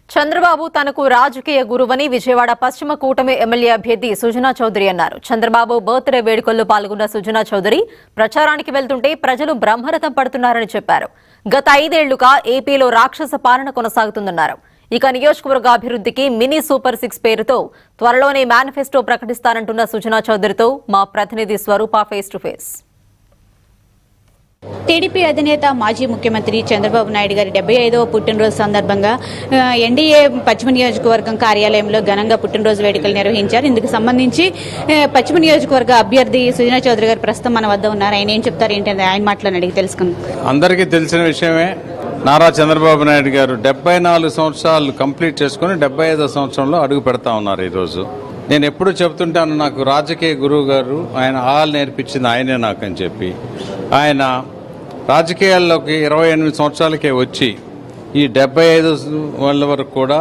చంద్రబాబు తనకు రాజకీయ గురువని విజయవాడ పశ్చిమ కూటమి ఎమ్మెల్యే అభ్యర్థి సుజనా చౌదరి అన్నారు చంద్రబాబు బర్త్డే వేడుకల్లో పాల్గొన్న సుజనా చౌదరి ప్రచారానికి వెళ్తుంటే ప్రజలు బ్రహ్మరథం పడుతున్నారని చెప్పారు గత ఐదేళ్లుగా ఏపీలో రాక్షస పాలన కొనసాగుతుందన్నారు ఇక నియోజకవర్గ అభివృద్ధికి మినీ సూపర్ సిక్స్ పేరుతో త్వరలోనే మేనిఫెస్టో ప్రకటిస్తానంటున్న సుజనా చౌదరితో మా ప్రతినిధి Swaroopa face to face TDP అధినేత మాజీ ముఖ్యమంత్రి చంద్రబాబు నాయుడు గారి డెబ్బై ఐదవ పుట్టినరోజు సందర్భంగా ఆ, ఎన్డీఏ పశ్చిమ నియోజకవర్గం కార్యాలయంలో ఘనంగా పుట్టినరోజు వేడుకలు నిర్వహించారు ఇందుకు సంబంధించి ఆ, పశ్చిమ నియోజకవర్గ అభ్యర్థి సుజనా చౌదరి గారు ప్రస్తుతం మన వద్ద ఉన్నారు ఆయన ఏం చెప్తారు ఏంటంటే ఆయన మాటలను అడిగి తెలుసుకుందాం అందరికీ తెలిసిన విషయమే నారా చంద్రబాబు నాయుడు గారు డెబ్బై నాలుగు సంవత్సరాలు కంప్లీట్ చేసుకుని డెబ్బై ఐదో సంవత్సరంలో అడుగు పెడతా ఉన్నారు ఈరోజు నేను ఎప్పుడు చెప్తుంటాను నాకు రాజకీయ గురువు గారు ఆయన ఆల్ నేర్పించింది ఆయనే నాకు అని చెప్పి ఆయన రాజకీయాల్లోకి ఇరవై ఎనిమిది సంవత్సరాలకే వచ్చి ఈ డెబ్బై ఐదు వాళ్ళ వరకు కూడా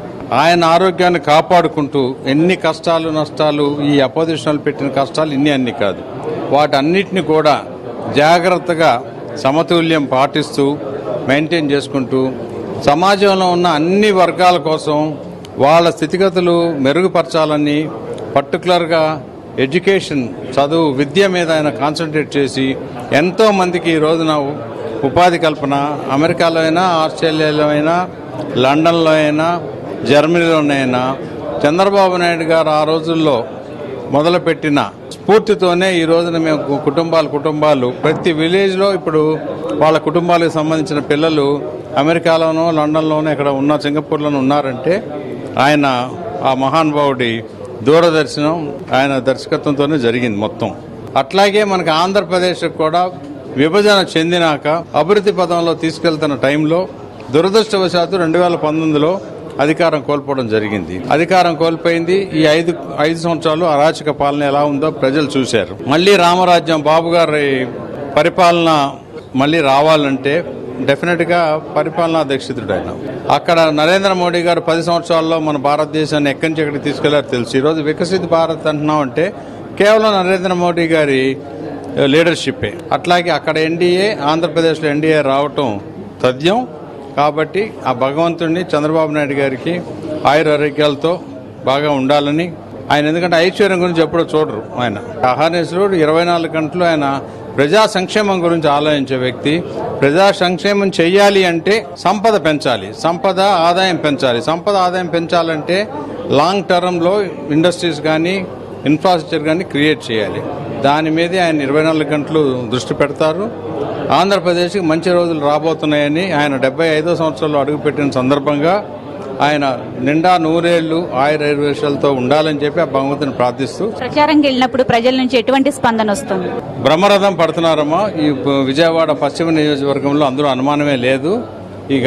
ఆయన ఆరోగ్యాన్ని కాపాడుకుంటూ ఎన్ని కష్టాలు నష్టాలు ఈ అపోజిషన్లు పెట్టిన కష్టాలు ఇన్ని అన్ని కాదు వాటన్నిటిని కూడా జాగ్రత్తగా సమతుల్యం పాటిస్తూ మెయింటైన్ చేసుకుంటూ సమాజంలో ఉన్న అన్ని వర్గాల కోసం వాళ్ళ స్థితిగతులు మెరుగుపరచాలని పర్టికులర్గా ఎడ్యుకేషన్ చదువు విద్య మీద ఆయన కాన్సన్ట్రేట్ చేసి ఎంతో మందికి ఈ రోజున ఉపాధి కల్పన అమెరికాలో అయినా ఆస్ట్రేలియాలో అయినా లండన్లో అయినా జర్మనీలోనైనా చంద్రబాబు నాయుడు గారు ఆ రోజుల్లో మొదలుపెట్టిన స్ఫూర్తితోనే ఈ రోజున మేము కు- కుటుంబాలు కుటుంబాలు ప్రతి విలేజ్లో ఇప్పుడు వాళ్ళ కుటుంబాలకు సంబంధించిన పిల్లలు అమెరికాలోనో లండన్లోనో ఇక్కడ ఉన్న సింగపూర్లోనూ ఉన్నారంటే ఆయన ఆ మహానుభావుడి దూరదర్శనం ఆయన దర్శకత్వంతోనే జరిగింది మొత్తం అట్లాగే మనకి ఆంధ్రప్రదేశ్ కూడా విభజన చెందినాక అభివృద్ధి పదంలో తీసుకెళ్తున్న టైంలో దురదృష్టవశాత్తు రెండు వేల పంతొమ్మిదిలో అధికారం కోల్పోవడం జరిగింది అధికారం కోల్పోయింది ఈ ఐదు ఐదు సంవత్సరాలు అరాచక పాలన ఎలా ఉందో ప్రజలు చూశారు మళ్ళీ రామరాజ్యం బాబు గారి పరిపాలన మళ్ళీ రావాలంటే డెఫినెట్ గా పరిపాలనా దక్షితుడు ఆయన అక్కడ నరేంద్ర మోడీ గారు పది సంవత్సరాల్లో మన భారతదేశాన్ని ఎక్కడి నుంచి ఎక్కడికి తీసుకెళ్లారో తెలుసు ఈరోజు వికసిత భారత్ అంటున్నాం అంటే కేవలం నరేంద్ర మోడీ గారి లీడర్షిప్పే అట్లాగే అక్కడ ఎన్డీఏ ఆంధ్రప్రదేశ్లో ఎన్డీఏ రావటం తథ్యం కాబట్టి ఆ భగవంతుడిని చంద్రబాబు నాయుడు గారికి ఆయుర ఆరోగ్యాలతో బాగా ఉండాలని ఆయన ఎందుకంటే ఐశ్వర్యం గురించి ఎప్పుడూ చూడరు ఆయన అహర్నిశలు ఇరవై నాలుగు గంటలు ఆయన ప్రజా సంక్షేమం గురించి ఆలోచించే వ్యక్తి ప్రజా సంక్షేమం చెయ్యాలి అంటే సంపద పెంచాలి సంపద ఆదాయం పెంచాలి సంపద ఆదాయం పెంచాలంటే లాంగ్ టర్మ్లో ఇండస్ట్రీస్ కానీ ఇన్ఫ్రాస్ట్రక్చర్ కానీ క్రియేట్ చేయాలి దాని మీదే ఆయన ఇరవై నాలుగు గంటలు దృష్టి పెడతారు ఆంధ్రప్రదేశ్కి మంచి రోజులు రాబోతున్నాయని ఆయన డెబ్బై ఐదో సంవత్సరంలో అడుగుపెట్టిన సందర్భంగా ఆయన నిండా నూరేళ్లు ఆయుర ఐర్వేషాలతో ఉండాలని చెప్పి ఆ భగవంతుని ప్రార్థిస్తూ ప్రచారంకి వెళ్ళినప్పుడు ప్రజల నుంచి ఎటువంటి స్పందన వస్తుంది బ్రహ్మరథం పడుతున్నారమ్మా ఈ ప- విజయవాడ పశ్చిమ నియోజకవర్గంలో అందరూ అనుమానమే లేదు ఇక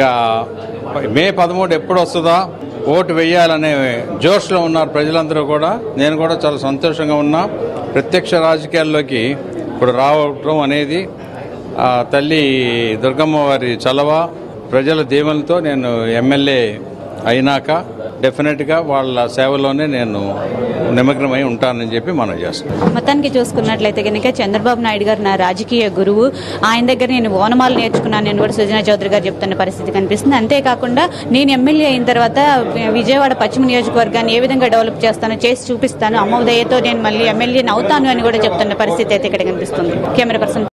మే పదమూడు ఎప్పుడు వస్తుందా ఓటు వేయాలనే జోష్లో ఉన్నారు ప్రజలందరూ కూడా నేను కూడా చాలా సంతోషంగా ఉన్నా ప్రత్యక్ష రాజకీయాల్లోకి ఇప్పుడు రావటం అనేది ఆ తల్లి దుర్గమ్మ వారి చలవ ప్రజల దీవెనలతో నేను ఎమ్మెల్యే అయినాక డెఫినెట్గా వాళ్ళ సేవలోనే నేను నిమగ్నమై ఉంటానని చెప్పి మనం చేస్తాను మొత్తానికి చూసుకున్నట్లయితే కనుక చంద్రబాబు నాయుడు గారు నా రాజకీయ గురువు ఆయన దగ్గర నేను ఓనమాలు నేర్చుకున్నాను నేను కూడా సుజనా చౌదరి గారు చెప్తున్న పరిస్థితి కనిపిస్తుంది అంతేకాకుండా నేను ఎమ్మెల్యే అయిన తర్వాత విజయవాడ పశ్చిమ నియోజకవర్గాన్ని ఏ విధంగా డెవలప్ చేస్తానో చేసి చూపిస్తాను అమ్మోదయతో నేను మళ్ళీ ఎమ్మెల్యేని అవుతాను అని కూడా చెప్తున్న పరిస్థితి అయితే ఇక్కడ కనిపిస్తుంది కెమెరా పర్సన్